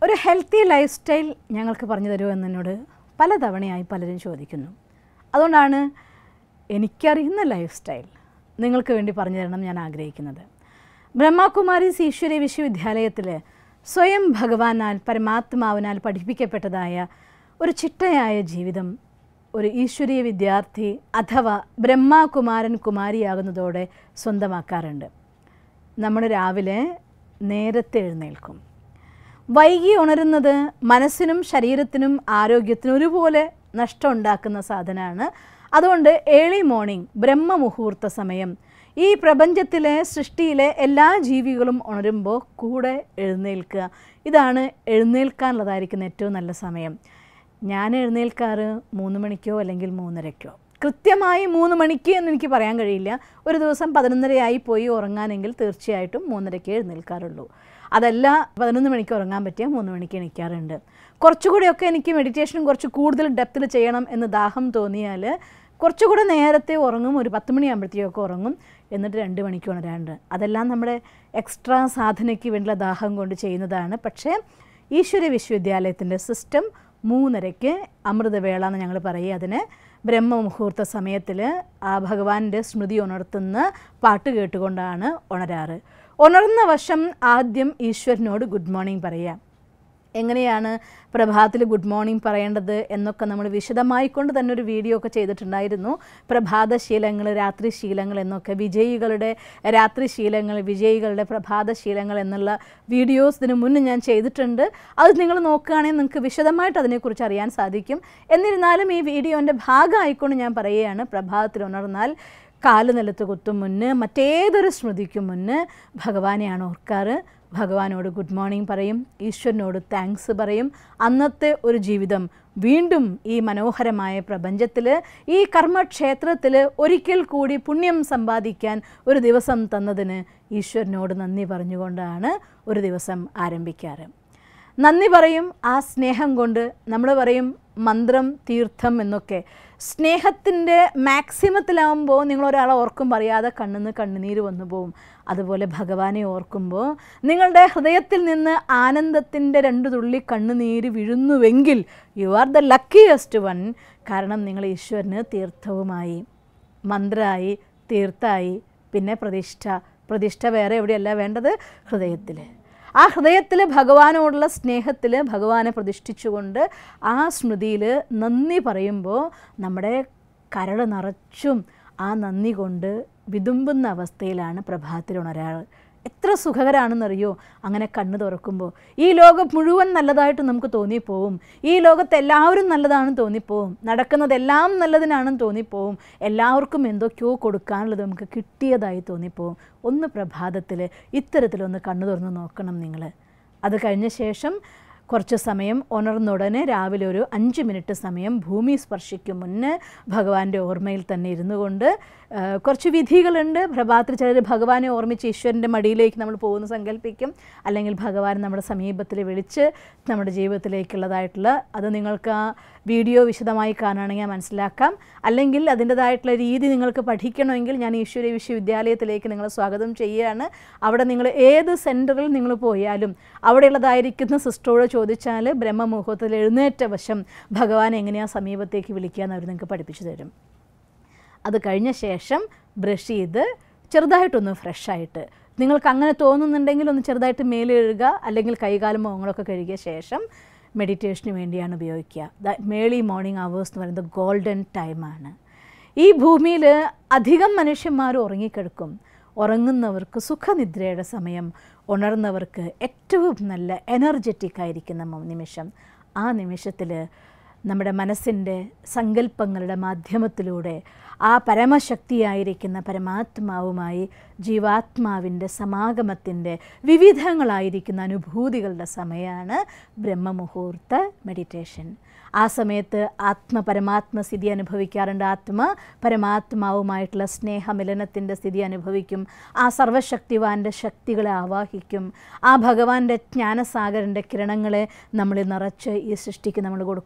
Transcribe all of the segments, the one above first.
ഒരു healthy life style ഞങ്ങൾക്ക് പറഞ്ഞു തരുമോ എന്നോട് പലതവണയായി പലരും ചോദിക്കുന്നു അതുകൊണ്ടാണ് എനിക്കറിയുന്ന ലൈഫ് സ്റ്റൈൽ നിങ്ങൾക്ക് വേണ്ടി പറഞ്ഞു തരണം ഞാൻ ആഗ്രഹിക്കുന്നത് ബ്രഹ്മകുമാരീസ് ഈശ്വരീയ വിശ്വവിദ്യാലയത്തിൽ സ്വയം ഭഗവാനാൽ പരമാത്മാവിനാൽ പഠിപ്പിക്കപ്പെട്ടതായ ഒരു ചിട്ടയായ ജീവിതം ഒരു ഈശ്വരീയ വിദ്യാർത്ഥി അഥവാ ബ്രഹ്മകുമാരൻ കുമാരിയാകുന്നതോടെ സ്വന്തമാക്കാറുണ്ട് നമ്മൾ രാവിലെ നേരത്തെ എഴുന്നേൽക്കും വൈകി ഉണരുന്നത് മനസ്സിനും ശരീരത്തിനും ആരോഗ്യത്തിനും ഒരുപോലെ നഷ്ടം ഉണ്ടാക്കുന്ന സാധനമാണ് അതുകൊണ്ട് ഏർലി മോർണിംഗ് ബ്രഹ്മമുഹൂർത്ത സമയം ഈ പ്രപഞ്ചത്തിലെ സൃഷ്ടിയിലെ എല്ലാ ജീവികളും ഉണരുമ്പോൾ കൂടെ എഴുന്നേൽക്കുക ഇതാണ് എഴുന്നേൽക്കാനുള്ളതായിരിക്കുന്ന ഏറ്റവും നല്ല സമയം ഞാൻ എഴുന്നേൽക്കാറ് മൂന്ന് മണിക്കോ അല്ലെങ്കിൽ മൂന്നരയ്ക്കോ കൃത്യമായി മൂന്ന് മണിക്ക് എന്ന് എനിക്ക് പറയാൻ കഴിയില്ല ഒരു ദിവസം പതിനൊന്നരയായി പോയി ഉറങ്ങാനെങ്കിൽ തീർച്ചയായിട്ടും മൂന്നരയ്ക്ക് എഴുന്നേൽക്കാറുള്ളൂ അതല്ല പതിനൊന്ന് മണിക്ക് ഉറങ്ങാൻ പറ്റിയ മൂന്ന് മണിക്ക് എണീക്കാറുണ്ട് കുറച്ചുകൂടിയൊക്കെ എനിക്ക് മെഡിറ്റേഷൻ കുറച്ച് കൂടുതൽ ഡെപ്തിൽ ചെയ്യണം എന്ന് ദാഹം തോന്നിയാൽ കുറച്ചുകൂടെ നേരത്തെ ഉറങ്ങും ഒരു പത്ത് മണിയാകുമ്പോഴത്തേക്കൊക്കെ ഉറങ്ങും എന്നിട്ട് രണ്ട് മണിക്ക് ഉണരാണ്ട് അതെല്ലാം നമ്മുടെ എക്സ്ട്രാ സാധനയ്ക്ക് വേണ്ടിയുള്ള ദാഹം കൊണ്ട് ചെയ്യുന്നതാണ് പക്ഷേ ഈശ്വര വിശ്വവിദ്യാലയത്തിൻ്റെ സിസ്റ്റം മൂന്നരയ്ക്ക് അമൃതവേള എന്ന് ഞങ്ങൾ പറയുക അതിന് ബ്രഹ്മമുഹൂർത്ത സമയത്തിൽ ആ ഭഗവാന്റെ സ്മൃതി ഉണർത്തുന്ന പാട്ട് കേട്ടുകൊണ്ടാണ് ഉണരാറ് ഉണർന്ന വശം ആദ്യം ഈശ്വരനോട് ഗുഡ് മോർണിംഗ് പറയുക എങ്ങനെയാണ് പ്രഭാതത്തിൽ ഗുഡ് മോർണിംഗ് പറയേണ്ടത് എന്നൊക്കെ നമ്മൾ വിശദമായിക്കൊണ്ട് തന്നെ ഒരു വീഡിയോ ഒക്കെ ചെയ്തിട്ടുണ്ടായിരുന്നു പ്രഭാതശീലങ്ങൾ രാത്രിശീലങ്ങൾ എന്നൊക്കെ വിജയികളുടെ രാത്രിശീലങ്ങൾ വിജയികളുടെ പ്രഭാതശീലങ്ങൾ എന്നുള്ള വീഡിയോസ് ഇതിനു മുന്നേ ഞാൻ ചെയ്തിട്ടുണ്ട് അത് നിങ്ങൾ നോക്കുകയാണെങ്കിൽ നിങ്ങൾക്ക് വിശദമായിട്ട് അതിനെക്കുറിച്ച് അറിയാൻ സാധിക്കും എന്നിരുന്നാലും ഈ വീഡിയോൻ്റെ ഭാഗമായിക്കൊണ്ട് ഞാൻ പറയുകയാണ് പ്രഭാതത്തിൽ ഉണർന്നാൽ കാല് നിലത്ത് കുത്തും മുന്ന് മറ്റേതൊരു സ്മൃതിക്കും മുന്ന് ഭഗവാനെയാണ് ഓർക്കാറ് ഭഗവാനോട് ഗുഡ് മോർണിംഗ് പറയും ഈശ്വരനോട് താങ്ക്സ് പറയും അന്നത്തെ ഒരു ജീവിതം വീണ്ടും ഈ മനോഹരമായ പ്രപഞ്ചത്തിൽ ഈ കർമ്മക്ഷേത്രത്തിൽ ഒരിക്കൽ കൂടി പുണ്യം സമ്പാദിക്കാൻ ഒരു ദിവസം തന്നതിന് ഈശ്വരനോട് നന്ദി പറഞ്ഞുകൊണ്ടാണ് ഒരു ദിവസം ആരംഭിക്കാറ് നന്ദി പറയും ആ സ്നേഹം കൊണ്ട് നമ്മൾ പറയും മന്ത്രം തീർത്ഥം എന്നൊക്കെ സ്നേഹത്തിൻ്റെ മാക്സിമത്തിലാവുമ്പോൾ നിങ്ങൾ ഒരാളെ ഓർക്കും പറയാതെ കണ്ണിന്ന് കണ്ണുനീര് വന്നു പോവും അതുപോലെ ഭഗവാനെ ഓർക്കുമ്പോൾ നിങ്ങളുടെ ഹൃദയത്തിൽ നിന്ന് ആനന്ദത്തിൻ്റെ രണ്ട് തുള്ളി കണ്ണുനീര് വീഴുന്നുവെങ്കിൽ you are the luckiest one കാരണം നിങ്ങൾ ഈശ്വരന് തീർത്ഥവുമായി മന്ത്രമായി തീർത്ഥായി പിന്നെ പ്രതിഷ്ഠ പ്രതിഷ്ഠ വേറെ എവിടെയല്ല വേണ്ടത് ഹൃദയത്തിൽ ആ ഹൃദയത്തിൽ ഭഗവാനോടുള്ള സ്നേഹത്തിൽ ഭഗവാനെ പ്രതിഷ്ഠിച്ചുകൊണ്ട് ആ സ്മൃതിയിൽ നന്ദി പറയുമ്പോൾ നമ്മുടെ കരൾ നിറച്ചും ആ നന്ദി കൊണ്ട് വിതുമ്പുന്ന അവസ്ഥയിലാണ് പ്രഭാതത്തിൽ ഉണരാറ് എത്ര സുഖകരാണെന്നറിയോ അങ്ങനെ കണ്ണ് തുറക്കുമ്പോൾ ഈ ലോകം മുഴുവൻ നല്ലതായിട്ട് നമുക്ക് തോന്നിപ്പോവും ഈ ലോകത്ത് എല്ലാവരും നല്ലതാണെന്ന് തോന്നിപ്പോവും നടക്കുന്നതെല്ലാം നല്ലതിനാണെന്ന് തോന്നിപ്പോവും എല്ലാവർക്കും എന്തൊക്കെയോ കൊടുക്കാനുള്ളത് നമുക്ക് കിട്ടിയതായി തോന്നിപ്പോവും ഒന്ന് പ്രഭാതത്തിൽ ഇത്തരത്തിലൊന്ന് കണ്ണു തുറന്ന് നോക്കണം നിങ്ങൾ അത് കഴിഞ്ഞ ശേഷം കുറച്ച് സമയം ഉണർന്നുടനെ രാവിലെ ഒരു അഞ്ച് മിനിറ്റ് സമയം ഭൂമി സ്പർശിക്കും മുന്നേ ഭഗവാന്റെ ഓർമ്മയിൽ തന്നെ ഇരുന്നു കൊണ്ട് ആ, കുറച്ച് വിധികളുണ്ട് പ്രഭാതത്തിൽ ചിലർ ഭഗവാനെ ഓർമ്മിച്ച് ഈശ്വരൻ്റെ മടിയിലേക്ക് നമ്മൾ പോകുന്ന സങ്കല്പിക്കും അല്ലെങ്കിൽ ഭഗവാൻ നമ്മുടെ സമീപത്തിൽ വിളിച്ച് നമ്മുടെ ജീവിതത്തിലേക്കുള്ളതായിട്ടുള്ള അത് നിങ്ങൾക്ക് ആ വീഡിയോ വിശദമായി കാണുകയാണെങ്കിൽ മനസ്സിലാക്കാം അല്ലെങ്കിൽ അതിൻ്റെതായിട്ടുള്ള രീതി നിങ്ങൾക്ക് പഠിക്കണമെങ്കിൽ ഞാൻ ഈശ്വരീയ വിശ്വവിദ്യാലയത്തിലേക്ക് നിങ്ങളെ സ്വാഗതം ചെയ്യുകയാണ് അവിടെ നിങ്ങൾ ഏത് സെൻറ്ററിൽ നിങ്ങൾ പോയാലും അവിടെയുള്ളതായിരിക്കുന്ന സിസ്റ്ററോട് ചോദിച്ചാൽ ബ്രഹ്മമുഹൂർത്തത്തിൽ എഴുന്നേറ്റ വശം ഭഗവാൻ എങ്ങനെയാണ് സമീപത്തേക്ക് വിളിക്കുക എന്ന് അവർ നിങ്ങൾക്ക് പഠിപ്പിച്ചു തരും അത് കഴിഞ്ഞ ശേഷം ബ്രഷ് ചെയ്ത് ചെറുതായിട്ടൊന്ന് ഫ്രഷായിട്ട് നിങ്ങൾക്ക് അങ്ങനെ തോന്നുന്നുണ്ടെങ്കിൽ ഒന്ന് ചെറുതായിട്ട് മേല് കഴുകുക അല്ലെങ്കിൽ കൈകാലും മുഖങ്ങളൊക്കെ കഴുകിയ ശേഷം മെഡിറ്റേഷന് വേണ്ടിയാണ് ഉപയോഗിക്കുക ദ മേളി മോർണിംഗ് അവേഴ്സ് എന്ന് പറയുന്നത് ഗോൾഡൻ ടൈമാണ് ഈ ഭൂമിയിൽ അധികം മനുഷ്യന്മാർ ഉറങ്ങിക്കിടക്കും ഉറങ്ങുന്നവർക്ക് സുഖനിദ്രയുടെ സമയം ഉണർന്നവർക്ക് ഏറ്റവും നല്ല എനർജറ്റിക് ആയിരിക്കുന്ന മ- നിമിഷം ആ നിമിഷത്തിൽ നമ്മുടെ മനസ്സിൻ്റെ സങ്കല്പങ്ങളുടെ മാധ്യമത്തിലൂടെ ആ പരമശക്തിയായിരിക്കുന്ന പരമാത്മാവുമായി ജീവാത്മാവിൻ്റെ സമാഗമത്തിൻ്റെ വിവിധങ്ങളായിരിക്കുന്ന അനുഭൂതികളുടെ സമയമാണ് ബ്രഹ്മമുഹൂർത്ത മെഡിറ്റേഷൻ ആ സമയത്ത് ആത്മപരമാത്മ സ്ഥിതി അനുഭവിക്കാറുണ്ട് ആത്മ പരമാത്മാവുമായിട്ടുള്ള സ്നേഹമിലനത്തിൻ്റെ സ്ഥിതി അനുഭവിക്കും ആ സർവശക്തിവാൻ്റെ ശക്തികളെ ആവാഹിക്കും ആ ഭഗവാന്റെ ജ്ഞാനസാഗരൻ്റെ കിരണങ്ങളെ നമ്മൾ നിറച്ച് ഈ സൃഷ്ടിക്ക് നമ്മൾ കൊടുക്കുന്നതായിട്ട്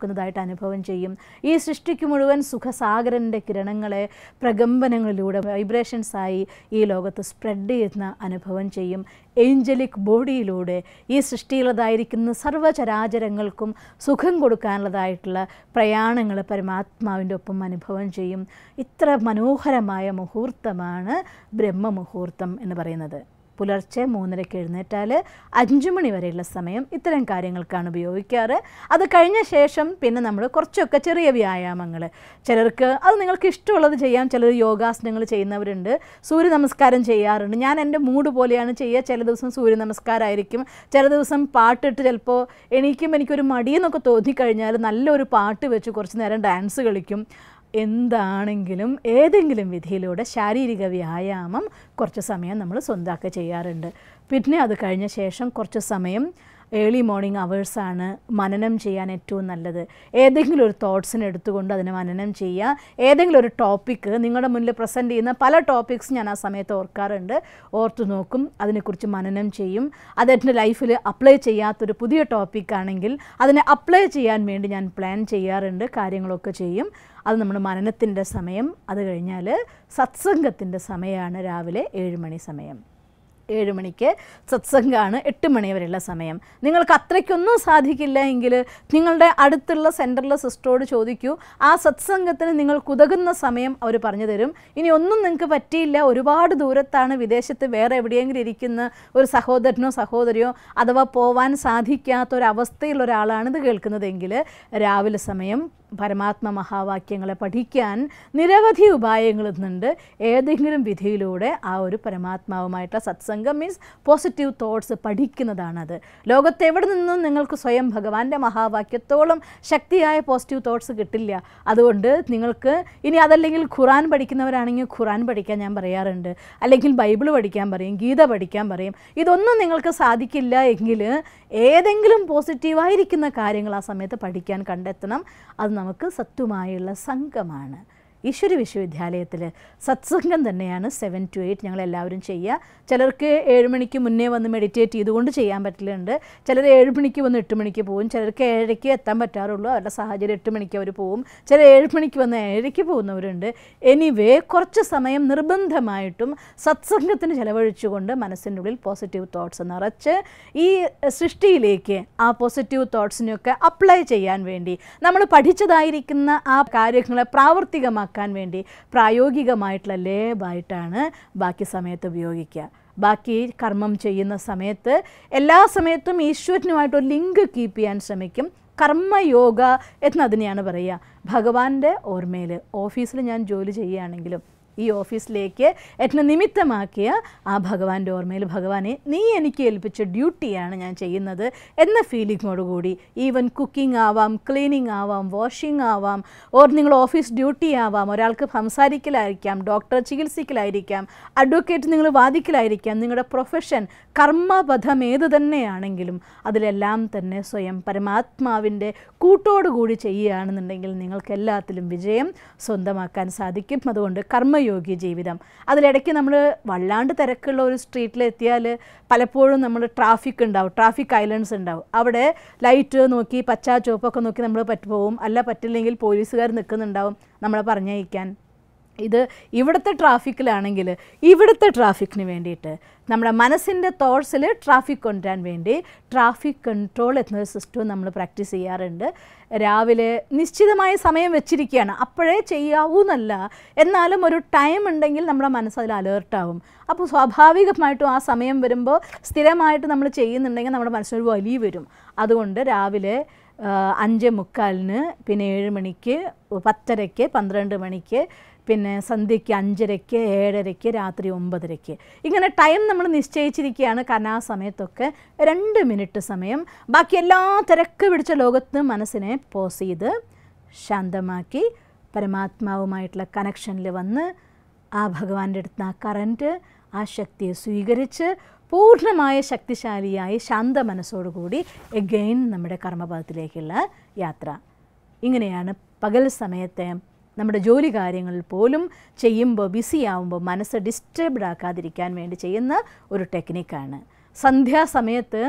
അനുഭവം ചെയ്യും ഈ സൃഷ്ടിക്ക് മുഴുവൻ സുഖസാഗരൻ്റെ കിരണങ്ങളെ പ്രകമ്പനങ്ങളിലൂടെ വൈബ്രേഷൻസായി ഈ ലോകത്ത് സ്പ്രെഡ് ചെയ്യുന്ന അനുഭവം ചെയ്യും ഏഞ്ചലിക് ബോഡിയിലൂടെ ഈ സൃഷ്ടിയിലുള്ളതായിരിക്കുന്ന സർവ്വചരാചരങ്ങൾക്കും സുഖം കൊടുക്കാനുള്ളതായിട്ടുള്ള പ്രയാണങ്ങൾ പരമാത്മാവിൻ്റെ ഒപ്പം അനുഭവം ചെയ്യും ഇത്ര മനോഹരമായ മുഹൂർത്തമാണ് ബ്രഹ്മമുഹൂർത്തം എന്ന് പറയുന്നത് പുലർച്ചെ മൂന്നരയ്ക്ക് എഴുന്നേറ്റാൽ അഞ്ചു മണി വരെയുള്ള സമയം ഇത്തരം കാര്യങ്ങൾക്കാണ് ഉപയോഗിക്കാറ് അത് കഴിഞ്ഞ ശേഷം പിന്നെ നമ്മൾ കുറച്ചൊക്കെ ചെറിയ വ്യായാമങ്ങൾ ചിലർക്ക് അത് നിങ്ങൾക്ക് ഇഷ്ടമുള്ളത് ചെയ്യാം ചിലർ യോഗാസനങ്ങൾ ചെയ്യുന്നവരുണ്ട് സൂര്യ നമസ്കാരം ചെയ്യാറുണ്ട് ഞാൻ എൻ്റെ മൂഡ് പോലെയാണ് ചെയ്യുക ചില ദിവസം സൂര്യ നമസ്കാരമായിരിക്കും ചില ദിവസം പാട്ടിട്ട് ചിലപ്പോൾ എണീക്കുമ്പോൾ എനിക്കൊരു മടിയെന്നൊക്കെ തോന്നിക്കഴിഞ്ഞാൽ നല്ലൊരു പാട്ട് വെച്ച് കുറച്ച് നേരം ഡാൻസ് കളിക്കും എന്താണെങ്കിലും ഏതെങ്കിലും വിധിയിലൂടെ ശാരീരിക വ്യായാമം കുറച്ച് സമയം നമ്മൾ സ്വന്തമാക്കി ചെയ്യാറുണ്ട് പിന്നെ അത് കഴിഞ്ഞ ശേഷം കുറച്ച് സമയം ഏർലി മോർണിംഗ് അവേഴ്സാണ് മനനം ചെയ്യാൻ ഏറ്റവും നല്ലത് ഏതെങ്കിലും ഒരു തോട്ട്സിനെ എടുത്തുകൊണ്ട് അതിനെ മനനം ചെയ്യുക ഏതെങ്കിലും ഒരു ടോപ്പിക്ക് നിങ്ങളുടെ മുന്നിൽ പ്രസൻറ്റ് ചെയ്യുന്ന പല ടോപ്പിക്സ് ഞാൻ ആ സമയത്ത് ഓർക്കാറുണ്ട് ഓർത്തു നോക്കും അതിനെക്കുറിച്ച് മനനം ചെയ്യും അതെൻ്റെ ലൈഫിൽ അപ്ലൈ ചെയ്യാത്തൊരു പുതിയ ടോപ്പിക്കാണെങ്കിൽ അതിനെ അപ്ലൈ ചെയ്യാൻ വേണ്ടി ഞാൻ പ്ലാൻ ചെയ്യാറുണ്ട് കാര്യങ്ങളൊക്കെ ചെയ്യും അത് നമ്മൾ മനനത്തിൻ്റെ സമയം അത് കഴിഞ്ഞാൽ സത്സംഗത്തിൻ്റെ സമയമാണ് രാവിലെ ഏഴ് മണി സമയം ഏഴ് മണിക്ക് സത്സംഗമാണ് എട്ട് മണി വരെയുള്ള സമയം നിങ്ങൾക്ക് അത്രയ്ക്കൊന്നും സാധിക്കില്ല എങ്കിൽ നിങ്ങളുടെ അടുത്തുള്ള സെൻറ്ററിലെ സിസ്റ്ററോട് ചോദിക്കൂ ആ സത്സംഗത്തിന് നിങ്ങൾക്ക് ഉതകുന്ന സമയം അവർ പറഞ്ഞു തരും ഇനി ഒന്നും നിങ്ങൾക്ക് പറ്റിയില്ല ഒരുപാട് ദൂരത്താണ് വിദേശത്ത് വേറെ എവിടെയെങ്കിലും ഇരിക്കുന്ന ഒരു സഹോദരനോ സഹോദരിയോ അഥവാ പോവാൻ സാധിക്കാത്ത ഒരവസ്ഥയുള്ള ഒരാളാണ് ഇത് കേൾക്കുന്നതെങ്കിൽ രാവിലെ സമയം പരമാത്മ മഹാവാക്യങ്ങളെ പഠിക്കാൻ നിരവധി ഉപായങ്ങൾ ഇന്നുണ്ട് ഏതെങ്കിലും വിധിയിലൂടെ ആ ഒരു പരമാത്മാവുമായിട്ടുള്ള സത്സംഗം മീൻസ് പോസിറ്റീവ് തോട്ട്സ് പഠിക്കുന്നതാണത് ലോകത്ത് എവിടെ നിന്നും നിങ്ങൾക്ക് സ്വയം ഭഗവാന്റെ മഹാവാക്യത്തോളം ശക്തിയായ പോസിറ്റീവ് തോട്ട്സ് കിട്ടില്ല അതുകൊണ്ട് നിങ്ങൾക്ക് ഇനി അതല്ലെങ്കിൽ ഖുറാൻ പഠിക്കുന്നവരാണെങ്കിൽ ഖുറാൻ പഠിക്കാൻ ഞാൻ പറയാറുണ്ട് അല്ലെങ്കിൽ ബൈബിൾ പഠിക്കാൻ പറയും ഗീത പഠിക്കാൻ പറയും ഇതൊന്നും നിങ്ങൾക്ക് സാധിക്കില്ല എങ്കിൽ ഏതെങ്കിലും പോസിറ്റീവായിരിക്കുന്ന കാര്യങ്ങൾ ആ സമയത്ത് പഠിക്കാൻ കണ്ടെത്തണം അത് നമുക്ക് സത്വമായുള്ള സംഘമാണ് ഈശ്വര വിശ്വവിദ്യാലയത്തിൽ സത്സംഗം തന്നെയാണ് സെവൻ ടു എയ്റ്റ് ഞങ്ങൾ എല്ലാവരും ചെയ്യുക ചിലർക്ക് ഏഴ് മണിക്ക് മുന്നേ വന്ന് മെഡിറ്റേറ്റ് ചെയ്തുകൊണ്ട് ചെയ്യാൻ പറ്റലുണ്ട് ചിലർ ഏഴ് മണിക്ക് വന്ന് എട്ട് മണിക്ക് പോകും ചിലർക്ക് ഏഴരയ്ക്ക് എത്താൻ പറ്റാറുള്ളൂ അവരുടെ സാഹചര്യം എട്ട് മണിക്ക് അവർ പോകും ചില ഏഴ് മണിക്ക് വന്ന് ഏഴരയ്ക്ക് പോകുന്നവരുണ്ട് എനിവേ കുറച്ച് സമയം നിർബന്ധമായിട്ടും സത്സംഗത്തിന് ചിലവഴിച്ചുകൊണ്ട് മനസ്സിൻ്റെ ഉള്ളിൽ പോസിറ്റീവ് തോട്ട്സ് നിറച്ച് ഈ സൃഷ്ടിയിലേക്ക് ആ പോസിറ്റീവ് തോട്ട്സിനെയൊക്കെ അപ്ലൈ ചെയ്യാൻ വേണ്ടി നമ്മൾ പഠിച്ചതായിരിക്കുന്ന ആ കാര്യങ്ങളെ പ്രാവർത്തികമാക്കാൻ വേണ്ടി പ്രായോഗികമായിട്ടുള്ള ലേബായിട്ടാണ് ബാക്കി സമയത്ത് ഉപയോഗിക്കുക ബാക്കി കർമ്മം ചെയ്യുന്ന സമയത്ത് എല്ലാ സമയത്തും ഈശ്വരനുമായിട്ട് ഒരു ലിങ്ക് കീപ്പ് ചെയ്യാൻ ശ്രമിക്കും കർമ്മയോഗ എന്നതിനെയാണ് പറയുക ഭഗവാന്റെ ഓർമ്മയിൽ ഓഫീസിൽ ഞാൻ ജോലി ചെയ്യുകയാണെങ്കിലും ഈ ഓഫീസിലേക്ക് എന്നെ നിമിത്തമാക്കിയ ആ ഭഗവാന്റെ ഓർമ്മയിൽ ഭഗവാനെ നീ എനിക്ക് ഏൽപ്പിച്ച ഡ്യൂട്ടിയാണ് ഞാൻ ചെയ്യുന്നത് എന്ന ഫീലിങ്ങോടുകൂടി ഈവൻ കുക്കിംഗ് ആവാം ക്ലീനിങ് ആവാം വാഷിംഗ് ആവാം ഓർ നിങ്ങൾ ഓഫീസ് ഡ്യൂട്ടി ആവാം ഒരാൾക്ക് സംസാരിക്കലായിരിക്കാം ഡോക്ടർ ചികിത്സിക്കലായിരിക്കാം അഡ്വക്കേറ്റ് നിങ്ങൾ വാദിക്കലായിരിക്കാം നിങ്ങളുടെ പ്രൊഫഷൻ കർമ്മപഥം ഏത് തന്നെയാണെങ്കിലും അതിലെല്ലാം തന്നെ സ്വയം പരമാത്മാവിൻ്റെ കൂട്ടോടുകൂടി ചെയ്യുകയാണെന്നുണ്ടെങ്കിൽ നിങ്ങൾക്ക് എല്ലാത്തിലും വിജയം സ്വന്തമാക്കാൻ സാധിക്കും അതുകൊണ്ട് കർമ്മയോഗ്യ ജീവിതം അതിലിടയ്ക്ക് നമ്മൾ വല്ലാണ്ട് തിരക്കുള്ള ഒരു സ്ട്രീറ്റിലെത്തിയാൽ പലപ്പോഴും നമ്മൾ ട്രാഫിക് ഉണ്ടാവും ട്രാഫിക് ഐലൻഡ്സ് ഉണ്ടാവും അവിടെ ലൈറ്റ് നോക്കി പച്ച ചുവപ്പൊക്കെ നോക്കി നമ്മൾ പറ്റു പോവും അല്ല പറ്റില്ലെങ്കിൽ പോലീസുകാർ നിൽക്കുന്നുണ്ടാവും നമ്മളെ പറഞ്ഞയക്കാൻ ഇത് ഇവിടുത്തെ ട്രാഫിക്കിലാണെങ്കിൽ ഇവിടുത്തെ ട്രാഫിക്കിന് വേണ്ടിയിട്ട് നമ്മുടെ മനസ്സിൻ്റെ തോട്ട്സിൽ ട്രാഫിക് കൊണ്ടുവരാൻ വേണ്ടി ട്രാഫിക് കൺട്രോൾ എന്നൊരു സിസ്റ്റവും നമ്മൾ പ്രാക്ടീസ് ചെയ്യാറുണ്ട് രാവിലെ നിശ്ചിതമായ സമയം വെച്ചിരിക്കുകയാണ് അപ്പോഴേ ചെയ്യാവൂ എന്നല്ല എന്നാലും ഒരു ടൈം ഉണ്ടെങ്കിൽ നമ്മുടെ മനസ്സ് അതിൽ അലേർട്ടാവും അപ്പോൾ സ്വാഭാവികമായിട്ടും ആ സമയം വരുമ്പോൾ സ്ഥിരമായിട്ട് നമ്മൾ ചെയ്യുന്നുണ്ടെങ്കിൽ നമ്മുടെ മനസ്സിനൊരു വലിയ വരും അതുകൊണ്ട് രാവിലെ അഞ്ച് മുക്കാലിന് പിന്നെ ഏഴ് മണിക്ക് പത്തരയ്ക്ക് പന്ത്രണ്ട് മണിക്ക് പിന്നെ സന്ധ്യയ്ക്ക് അഞ്ചരയ്ക്ക് ഏഴരയ്ക്ക് രാത്രി ഒമ്പതരയ്ക്ക് ഇങ്ങനെ ടൈം നമ്മൾ നിശ്ചയിച്ചിരിക്കുകയാണ് കാരണം ആ സമയത്തൊക്കെ രണ്ട് മിനിറ്റ് സമയം ബാക്കി എല്ലാ തിരക്ക് പിടിച്ച ലോകത്ത് മനസ്സിനെ പോസ് ചെയ്ത് ശാന്തമാക്കി പരമാത്മാവുമായിട്ടുള്ള കണക്ഷനിൽ വന്ന് ആ ഭഗവാന്റെ അടുത്ത് ആ കറൻറ്റ് ആ ശക്തിയെ സ്വീകരിച്ച് പൂർണ്ണമായ ശക്തിശാലിയായി ശാന്ത മനസ്സോടുകൂടി എഗെയിൻ നമ്മുടെ കർമ്മപഥത്തിലേക്കുള്ള യാത്ര ഇങ്ങനെയാണ് പകൽ സമയത്തെ നമ്മുടെ ജോലി കാര്യങ്ങളിൽ പോലും ചെയ്യുമ്പോൾ ബിസി ആവുമ്പോൾ മനസ്സ് ഡിസ്റ്റർബ്ഡ് ആക്കാതിരിക്കാൻ വേണ്ടി ചെയ്യുന്ന ഒരു ടെക്നിക്കാണ് സന്ധ്യാസമയത്ത്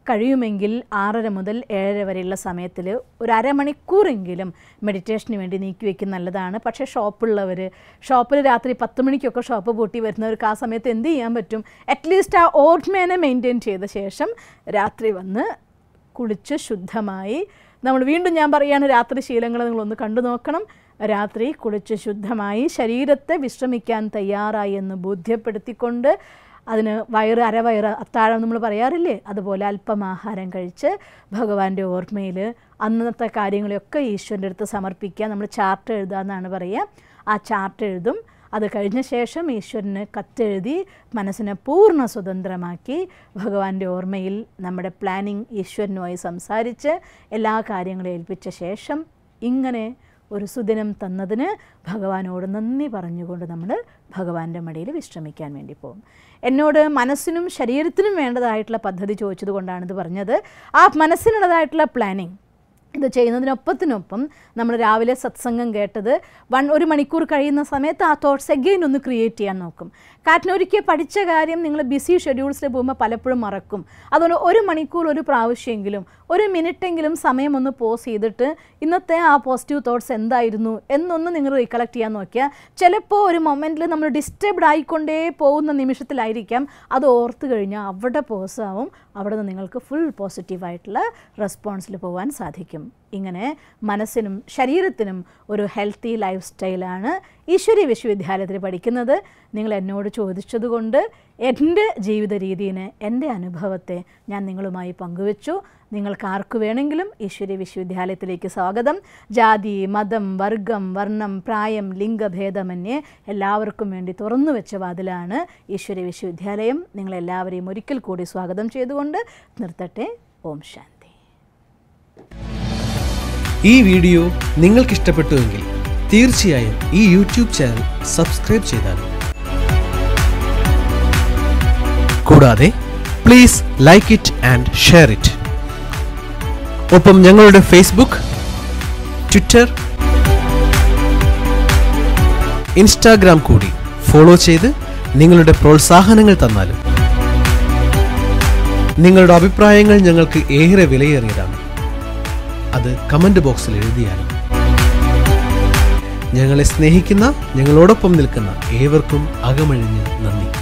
കഴിയുമെങ്കിൽ ആറര മുതൽ ഏഴര വരെയുള്ള സമയത്തിൽ ഒരു അരമണിക്കൂറെങ്കിലും മെഡിറ്റേഷന് വേണ്ടി നീക്കി വയ്ക്കുന്ന നല്ലതാണ് പക്ഷേ ഷോപ്പുള്ളവർ ഷോപ്പിൽ രാത്രി പത്ത് മണിക്കൊക്കെ ഷോപ്പ് പൂട്ടി വരുന്നവർക്ക് ആ സമയത്ത് എന്ത് ചെയ്യാൻ പറ്റും അറ്റ്ലീസ്റ്റ് ആ ഓർമ്മേനെ മെയിൻറ്റെയിൻ ചെയ്ത ശേഷം രാത്രി വന്ന് കുളിച്ച് ശുദ്ധമായി നമ്മൾ വീണ്ടും ഞാൻ പറയുകയാണ് രാത്രി ശീലങ്ങൾ നിങ്ങളൊന്ന് കണ്ടു നോക്കണം രാത്രി കുളിച്ച് ശുദ്ധമായി ശരീരത്തെ വിശ്രമിക്കാൻ തയ്യാറായി എന്ന് ബോധ്യപ്പെടുത്തിക്കൊണ്ട് അതിന് വയറ് അരവയറ് അത്താഴം നമ്മൾ പറയാറില്ലേ അതുപോലെ അല്പം ആഹാരം കഴിച്ച് ഭഗവാന്റെ ഓർമ്മയിൽ അന്നത്തെ കാര്യങ്ങളെയൊക്കെ ഈശ്വരൻ്റെ അടുത്ത് സമർപ്പിക്കുക നമ്മൾ ചാർട്ട് എഴുതുക എന്നാണ് പറയുക ആ ചാർട്ട് എഴുതും അത് കഴിഞ്ഞ ശേഷം ഈശ്വരന് കത്തെഴുതി മനസ്സിനെ പൂർണ്ണ സ്വതന്ത്രമാക്കി ഭഗവാന്റെ ഓർമ്മയിൽ നമ്മുടെ പ്ലാനിങ് ഈശ്വരനുമായി സംസാരിച്ച് എല്ലാ കാര്യങ്ങളും ഏൽപ്പിച്ച ശേഷം ഇങ്ങനെ ഒരു സുദിനം തന്നതിന് ഭഗവാനോട് നന്ദി പറഞ്ഞുകൊണ്ട് നമ്മൾ ഭഗവാന്റെ മടിയിൽ വിശ്രമിക്കാൻ വേണ്ടി പോകും എന്നോട് മനസ്സിനും ശരീരത്തിനും വേണ്ടതായിട്ടുള്ള പദ്ധതി ചോദിച്ചത് കൊണ്ടാണ് ഇത് പറഞ്ഞത് ആ മനസ്സിനുള്ളതായിട്ടുള്ള പ്ലാനിങ് ഇത് ചെയ്യുന്നതിനൊപ്പത്തിനൊപ്പം നമ്മൾ രാവിലെ സത്സംഗം കേട്ടത് വൺ ഒരു മണിക്കൂർ കഴിയുന്ന സമയത്ത് ആ തോട്ട്സ് എഗെയിൻ ഒന്ന് ക്രിയേറ്റ് ചെയ്യാൻ നോക്കും കാരണം ഒരിക്കൽ പഠിച്ച കാര്യം നിങ്ങൾ ബിസി ഷെഡ്യൂൾസിൽ പോകുമ്പോൾ പലപ്പോഴും മറക്കും അതുകൊണ്ട് ഒരു മണിക്കൂർ ഒരു പ്രാവശ്യമെങ്കിലും ഒരു മിനിറ്റെങ്കിലും സമയം ഒന്ന് പോസ് ചെയ്തിട്ട് ഇന്നത്തെ ആ പോസിറ്റീവ് തോട്ട്സ് എന്തായിരുന്നു എന്നൊന്ന് നിങ്ങൾ റീകളക്ട് ചെയ്യാൻ നോക്കിയാൽ ചിലപ്പോൾ ഒരു മൊമെൻറ്റിൽ നമ്മൾ ഡിസ്റ്റർബ്ഡ് ആയിക്കൊണ്ടേ പോകുന്ന നിമിഷത്തിലായിരിക്കാം അത് ഓർത്ത് കഴിഞ്ഞാൽ അവിടെ പോസ് ആവും അവിടെ നിന്ന് നിങ്ങൾക്ക് ഫുൾ പോസിറ്റീവായിട്ടുള്ള റെസ്പോൺസിൽ പോകാൻ സാധിക്കും ഇങ്ങനെ മനസ്സിനും ശരീരത്തിനും ഒരു ഹെൽത്തി ലൈഫ് സ്റ്റൈലാണ് ഈശ്വരി വിശ്വവിദ്യാലയത്തിൽ പഠിക്കുന്നത് നിങ്ങൾ എന്നോട് ചോദിച്ചതുകൊണ്ട് എൻ്റെ ജീവിത രീതിയെ എൻ്റെ അനുഭവത്തെ ഞാൻ നിങ്ങളുമായി പങ്കുവച്ചു നിങ്ങൾക്ക് ആർക്ക് വേണമെങ്കിലും ഈശ്വരി വിശ്വവിദ്യാലയത്തിലേക്ക് സ്വാഗതം ജാതി മതം വർഗം വർണ്ണം പ്രായം ലിംഗഭേദമന്യേ എല്ലാവർക്കും വേണ്ടി തുറന്നു വെച്ച വാതിലാണ് ഈശ്വരി വിശ്വവിദ്യാലയം നിങ്ങളെല്ലാവരെയും ഒരിക്കൽ കൂടി സ്വാഗതം ചെയ്തുകൊണ്ട് നിർത്തട്ടെ ഓം ശാന്തി ഈ വീഡിയോ നിങ്ങൾക്ക് ഇഷ്ടപ്പെട്ടുവെങ്കിൽ തീർച്ചയായും ഈ യൂട്യൂബ് ചാനൽ സബ്സ്ക്രൈബ് ചെയ്താലും കൂടാതെ please like it and share it ഒപ്പം ഞങ്ങളുടെ ഫേസ്ബുക്ക് ട്വിറ്റർ ഇൻസ്റ്റാഗ്രാം കൂടി ഫോളോ ചെയ്ത് നിങ്ങളുടെ പ്രോത്സാഹനങ്ങൾ തന്നാലും നിങ്ങളുടെ അഭിപ്രായങ്ങൾ ഞങ്ങൾക്ക് ഏറെ വിലയേറിയതാണ് അത് കമന്റ് ബോക്സിൽ എഴുതിയാലും ഞങ്ങളെ സ്നേഹിക്കുന്ന ഞങ്ങളോടൊപ്പം നിൽക്കുന്ന ഏവർക്കും അകമഴിഞ്ഞ് നന്ദി